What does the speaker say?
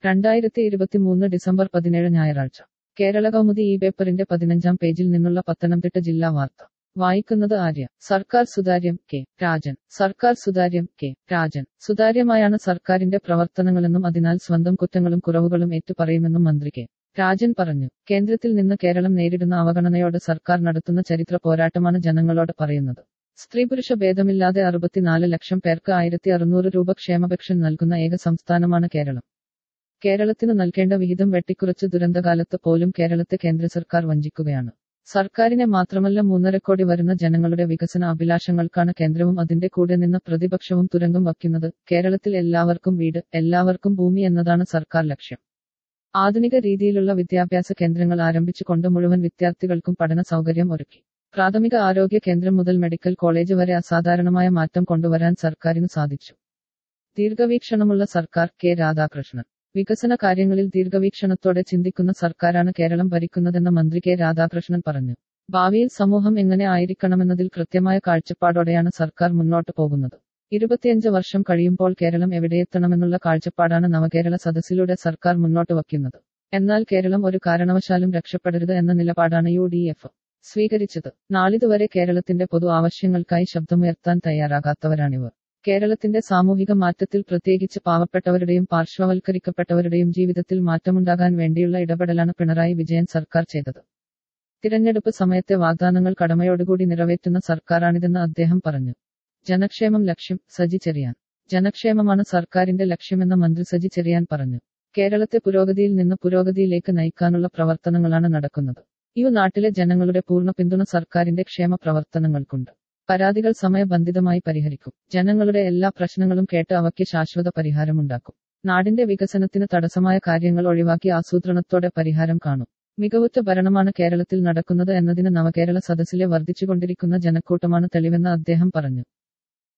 രണ്ടായിരത്തി ഇരുപത്തിമൂന്ന് ഡിസംബർ പതിനേഴ് ഞായറാഴ്ച കേരള കൗമുദി ഈ പേപ്പറിന്റെ പതിനഞ്ചാം പേജിൽ നിന്നുള്ള പത്തനംതിട്ട ജില്ലാ വാർത്ത വായിക്കുന്നത് ആര്യ സർക്കാർ സുതാര്യം കെ രാജൻ സർക്കാർ സുതാര്യം കെ രാജൻ സുതാര്യമായാണ് സർക്കാരിന്റെ പ്രവർത്തനങ്ങളെന്നും അതിനാൽ സ്വന്തം കുറ്റങ്ങളും കുറവുകളും ഏറ്റുപറയുമെന്നും മന്ത്രി കെ രാജൻ പറഞ്ഞു കേന്ദ്രത്തിൽ നിന്ന് കേരളം നേരിടുന്ന അവഗണനയോട് സർക്കാർ നടത്തുന്ന ചരിത്ര പോരാട്ടമാണ് ജനങ്ങളോട് പറയുന്നത് സ്ത്രീ പുരുഷ ഭേദമില്ലാതെ അറുപത്തിനാല് ലക്ഷം പേർക്ക് ആയിരത്തി അറുന്നൂറ് രൂപ ക്ഷേമ പെൻഷൻ നൽകുന്ന ഏക സംസ്ഥാനമാണ് കേരളം കേരളത്തിന് നൽകേണ്ട വിഹിതം വെട്ടിക്കുറച്ച് ദുരന്തകാലത്ത് പോലും കേരളത്തെ കേന്ദ്ര സർക്കാർ വഞ്ചിക്കുകയാണ് സർക്കാരിനെ മാത്രമല്ല മൂന്നര കോടി വരുന്ന ജനങ്ങളുടെ വികസന അഭിലാഷങ്ങൾക്കാണ് കേന്ദ്രവും അതിന്റെ കൂടെ നിന്ന് പ്രതിപക്ഷവും തുരങ്കം വയ്ക്കുന്നത് കേരളത്തിൽ എല്ലാവർക്കും വീട് എല്ലാവർക്കും ഭൂമി എന്നതാണ് സർക്കാർ ലക്ഷ്യം ആധുനിക രീതിയിലുള്ള വിദ്യാഭ്യാസ കേന്ദ്രങ്ങൾ ആരംഭിച്ചുകൊണ്ട് മുഴുവൻ വിദ്യാർത്ഥികൾക്കും പഠന സൗകര്യം ഒരുക്കി പ്രാഥമിക ആരോഗ്യ കേന്ദ്രം മുതൽ മെഡിക്കൽ കോളേജ് വരെ അസാധാരണമായ മാറ്റം കൊണ്ടുവരാൻ സർക്കാരിന് സാധിച്ചു ദീർഘവീക്ഷണമുള്ള സർക്കാർ കെ രാധാകൃഷ്ണൻ വികസന കാര്യങ്ങളിൽ ദീർഘവീക്ഷണത്തോടെ ചിന്തിക്കുന്ന സർക്കാരാണ് കേരളം ഭരിക്കുന്നതെന്ന് മന്ത്രി കെ രാധാകൃഷ്ണൻ പറഞ്ഞു ഭാവിയിൽ സമൂഹം എങ്ങനെ ആയിരിക്കണമെന്നതിൽ കൃത്യമായ കാഴ്ചപ്പാടോടെയാണ് സർക്കാർ മുന്നോട്ട് പോകുന്നത് ഇരുപത്തിയഞ്ച് വർഷം കഴിയുമ്പോൾ കേരളം എവിടെയെത്തണമെന്നുള്ള കാഴ്ചപ്പാടാണ് നവകേരള സദസ്സിലൂടെ സർക്കാർ മുന്നോട്ട് വയ്ക്കുന്നത് എന്നാൽ കേരളം ഒരു കാരണവശാലും രക്ഷപ്പെടരുത് എന്ന നിലപാടാണ് യു ഡി എഫ് സ്വീകരിച്ചത് നാളിതുവരെ കേരളത്തിന്റെ പൊതു ആവശ്യങ്ങൾക്കായി ശബ്ദമുയർത്താൻ തയ്യാറാകാത്തവരാണിവർ കേരളത്തിന്റെ സാമൂഹിക മാറ്റത്തിൽ പ്രത്യേകിച്ച് പാവപ്പെട്ടവരുടെയും പാർശ്വവൽക്കരിക്കപ്പെട്ടവരുടെയും ജീവിതത്തിൽ മാറ്റമുണ്ടാകാൻ വേണ്ടിയുള്ള ഇടപെടലാണ് പിണറായി വിജയൻ സർക്കാർ ചെയ്തത് തിരഞ്ഞെടുപ്പ് സമയത്തെ വാഗ്ദാനങ്ങൾ കടമയോടുകൂടി നിറവേറ്റുന്ന സർക്കാരാണിതെന്ന് അദ്ദേഹം പറഞ്ഞു ജനക്ഷേമം ലക്ഷ്യം സജി ചെറിയാൻ ജനക്ഷേമമാണ് സർക്കാരിന്റെ ലക്ഷ്യമെന്ന് മന്ത്രി സജി ചെറിയാൻ പറഞ്ഞു കേരളത്തെ പുരോഗതിയിൽ നിന്ന് പുരോഗതിയിലേക്ക് നയിക്കാനുള്ള പ്രവർത്തനങ്ങളാണ് നടക്കുന്നത് ഈ നാട്ടിലെ ജനങ്ങളുടെ പൂർണ്ണ പിന്തുണ സർക്കാരിന്റെ ക്ഷേമ പ്രവർത്തനങ്ങൾക്കുണ്ട് പരാതികൾ സമയബന്ധിതമായി പരിഹരിക്കും ജനങ്ങളുടെ എല്ലാ പ്രശ്നങ്ങളും കേട്ട് അവയ്ക്ക് ശാശ്വത പരിഹാരമുണ്ടാക്കും നാടിന്റെ വികസനത്തിന് തടസ്സമായ കാര്യങ്ങൾ ഒഴിവാക്കി ആസൂത്രണത്തോടെ പരിഹാരം കാണും മികവുറ്റ ഭരണമാണ് കേരളത്തിൽ നടക്കുന്നത് എന്നതിന് നവകേരള സദസ്സിലെ വർദ്ധിച്ചുകൊണ്ടിരിക്കുന്ന ജനക്കൂട്ടമാണ് തെളിവെന്ന് അദ്ദേഹം പറഞ്ഞു